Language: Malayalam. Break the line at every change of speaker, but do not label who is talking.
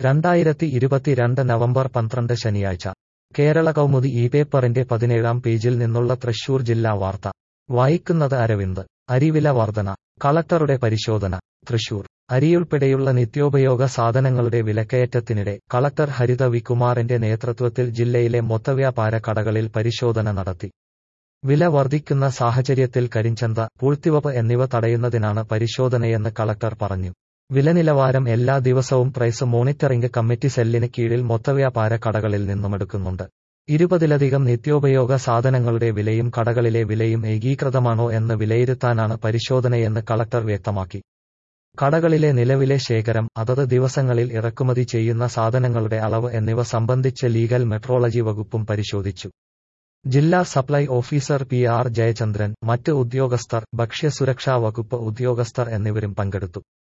രണ്ടായിരത്തി ഇരുപത്തിരണ്ട് നവംബർ പന്ത്രണ്ട് ശനിയാഴ്ച കേരള കൗമുദി ഈ പേപ്പറിന്റെ പതിനേഴാം പേജിൽ നിന്നുള്ള തൃശൂർ ജില്ലാ വാർത്ത വായിക്കുന്നത് അരവിന്ദ് അരിവില വർധന കളക്ടറുടെ പരിശോധന തൃശൂർ അരിയുൾപ്പെടെയുള്ള നിത്യോപയോഗ സാധനങ്ങളുടെ വിലക്കയറ്റത്തിനിടെ കളക്ടർ ഹരിത വികുമാറിന്റെ നേതൃത്വത്തിൽ ജില്ലയിലെ മൊത്തവ്യാപാര കടകളിൽ പരിശോധന നടത്തി വില വർദ്ധിക്കുന്ന സാഹചര്യത്തിൽ കരിഞ്ചന്ത പൂഴ്ത്തിവപ്പ് എന്നിവ തടയുന്നതിനാണ് പരിശോധനയെന്ന് കളക്ടർ പറഞ്ഞു വിലനിലവാരം എല്ലാ ദിവസവും പ്രൈസ് മോണിറ്ററിംഗ് കമ്മിറ്റി സെല്ലിന് കീഴിൽ മൊത്തവ്യാപാര കടകളിൽ നിന്നുമെടുക്കുന്നുണ്ട് ഇരുപതിലധികം നിത്യോപയോഗ സാധനങ്ങളുടെ വിലയും കടകളിലെ വിലയും ഏകീകൃതമാണോ എന്ന് വിലയിരുത്താനാണ് പരിശോധനയെന്ന് കളക്ടർ വ്യക്തമാക്കി കടകളിലെ നിലവിലെ ശേഖരം അതത് ദിവസങ്ങളിൽ ഇറക്കുമതി ചെയ്യുന്ന സാധനങ്ങളുടെ അളവ് എന്നിവ സംബന്ധിച്ച് ലീഗൽ മെട്രോളജി വകുപ്പും പരിശോധിച്ചു ജില്ലാ supply officer P R Jayachandran മറ്റ് ഉദ്യോഗസ്ഥർ ഭക്ഷ്യസുരക്ഷാ വകുപ്പ് ഉദ്യോഗസ്ഥർ എന്നിവരും പങ്കെടുത്തു